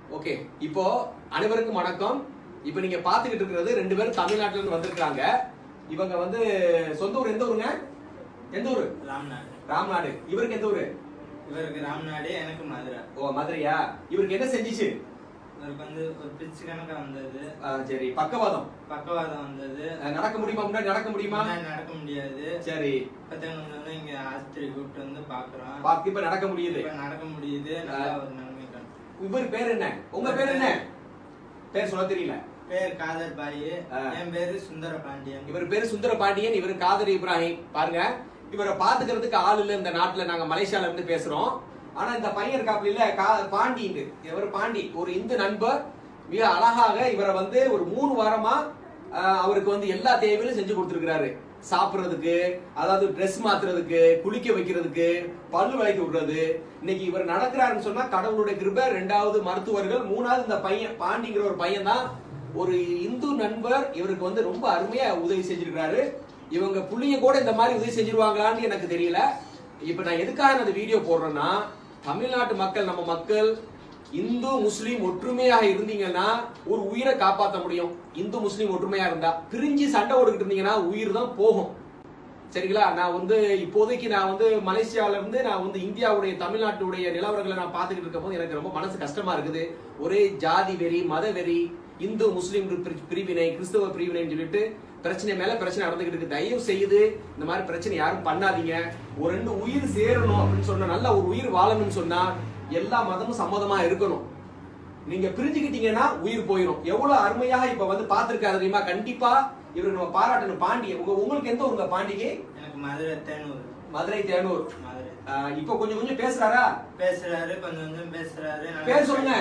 Okay இப்போ அனைவருக்கும் வணக்கம் இப்போ நீங்க பாத்துக்கிட்டு இருக்கிறது ரெண்டு பேரும் தமிழ்நாட்டுல இருந்து வந்திருக்காங்க இவங்க வந்து சொந்த ஊர் எந்த ஊருங்க எந்த ஊரு ராம்நாடு ராம்நாடு இவருக்கு எந்த ஊரு இவருக்கு ராம்நாடு எனக்கு மதுரை ஓ மதுரையா இவருக்கு என்ன செஞ்சுச்சு இவருக்கு வந்து ஒரு பிச்சு கணக்கா வந்தது ஆ, சரி பக்கவாதம் பக்கவாதம் வந்தது அஹ், நடக்க முடியுமா முன்னாடி நடக்க முடியுமா முன்னாடி நடக்க முடியாது சரி பத்தவங்க வந்து இங்க ஆஸ்பத்திரி கூப்பிட்டு வந்து பாக்குறோம் பாத்து இப்ப நடக்க முடியுது இப்ப நடக்க முடியுது நல்லா ஒரு நன்மை கண்டு இவர் பேர் என்ன உங்க பேர் என்ன பேர் சொல்ல தெரியல பேர் காதர் பாய் ஆ. என் பேரு சுந்தர பாண்டியன் இவர் பேரு சுந்தர பாண்டியன் இவர் காதர் இப்ராஹிம் பாருங்க இவரை பாத்துக்கிறதுக்கு ஆள் இல்ல இந்த நாட்டுல நாங்க மலேசியால இருந்து பேசுறோம் ஆனா இந்த பையன் இருக்காப்ல இல்ல கா- பாண்டின்னு இவர் பாண்டி ஒரு இந்து நண்பர் மிக அழகாக இவரை வந்து ஒரு மூணு வாரமா ஆஹ், அவருக்கு வந்து எல்லா தேவையும் செஞ்சு கொடுத்துருக்காரு சாப்பிடுறதுக்கு அதாவது Dress மாத்துறதுக்கு குளிக்க வைக்கிறதுக்கு பல்லு விளக்கி விடுறது இன்னைக்கு இவர் நடக்கிறாருன்னு சொன்னா கடவுளுடைய கிருபை ரெண்டாவது மருத்துவர்கள் மூணாவது இந்த பையன் பாண்டிங்கிற ஒரு பையன் தான் ஒரு இந்து நண்பர் இவருக்கு வந்து ரொம்ப அருமையா உதவி செஞ்சிருக்காரு இவங்க புள்ளிய கூட இந்த மாதிரி உதவி செஞ்சிருவாங்களான்னு எனக்கு தெரியல இப்ப நான் எதுக்காக நான் இந்த வீடியோ போடுறேன்னா தமிழ்நாட்டு மக்கள் நம்ம மக்கள் இந்து முஸ்லீம் ஒற்றுமையாக இருந்தீங்கன்னா ஒரு உயிரை காப்பாற்ற முடியும் இந்து முஸ்லீம் ஒற்றுமையா இருந்தா பிரிஞ்சு சண்டை ஓடிக்கிட்டு இருந்தீங்கன்னா உயிர் தான் போகும் சரிங்களா நான் வந்து இப்போதைக்கு நான் வந்து மலேசியால இருந்து நான் வந்து இந்தியாவுடைய தமிழ்நாட்டுடைய நிலவரங்களை நான் பார்த்துக்கிட்டு இருக்கும் போது எனக்கு ரொம்ப மனசு கஷ்டமா இருக்குது ஒரே ஜாதி வெறி மத வெறி இந்து முஸ்லீம் பிரி- பிரிவினை கிறிஸ்தவ பிரிவினைன்னு சொல்லிட்டு பிரச்சனை மேல பிரச்சனை நடந்துகிட்டு இருக்கு தயவு செய்து இந்த மாதிரி பிரச்சனை யாரும் பண்ணாதீங்க ஒரு ரெண்டு உயிர் சேரணும் அப்படின்னு சொன்னா நல்ல ஒரு உயிர் வாழணும்னு சொன்னா எல்லா மதமும் சம்மதமா இருக்கணும் நீங்க பிரிஞ்சுக்கிட்டீங்கன்னா உயிர் போயிடும் எவ்வளவு அருமையாக இப்ப வந்து பார்த்திருக்காரு தெரியுமா கண்டிப்பா இவருக்கு நம்ம பாராட்டணும் பாண்டிய உங்க உங்களுக்கு எந்த ஊருங்க பாண்டிகை எனக்கு மதுரை தேனூர் மதுரை தேனூர் மதுரை ஆஹ் இப்போ கொஞ்சம் கொஞ்சம் பேசுறாரா பேசுறாரு கொஞ்சம் கொஞ்சம் பேசுறாரு நல்லா பேர் சொல்லுங்க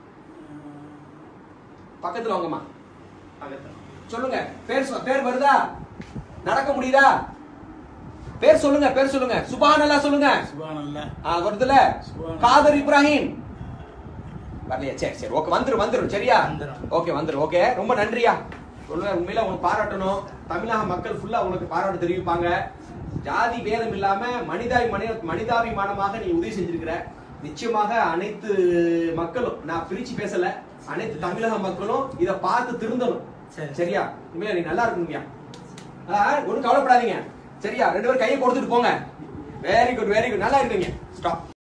பக்கத்துல வாங்கம்மா பக்கத்துல சொல்லுங்க பேர் சொ- பேர் வருதா நடக்க முடியுதா பேர் சொல்லுங்க பேர் சொல்லுங்க சுபானல்லா சொல்லுங்க சுபானல்ல ஆ, வருதுல சுபான். காதர் இப்ராஹிம் வரலையா சரி சரி ஓகே வந்துரும் வந்துரும் சரியா வந்துரும். ஓகே வந்துரும் ஓகே ரொம்ப நன்றியா சொல்லுங்க உண்மையில உனக்கு பாராட்டணும் தமிழக மக்கள் ஃபுல்லா உனக்கு பாராட்டு தெரிவிப்பாங்க ஜாதி பேதம் இல்லாம மனிதாபி மனித மனிதாபிமானமாக நீ உதவி செஞ்சிருக்கிற நிச்சயமாக அனைத்து மக்களும் நான் பிரிச்சு பேசல அனைத்து தமிழக மக்களும் இத பார்த்து திருந்தணும் சரி. சரியா உண்மையில நீ நல்லா இருக்கணும்யா ஒன்றும் கவலைப்படாதீங்க சரியா ரெண்டு பேரும் கையை கொடுத்துட்டு போங்க வெரி குட் வெரி குட் நல்லா இருக்கீங்க ஸ்டாப்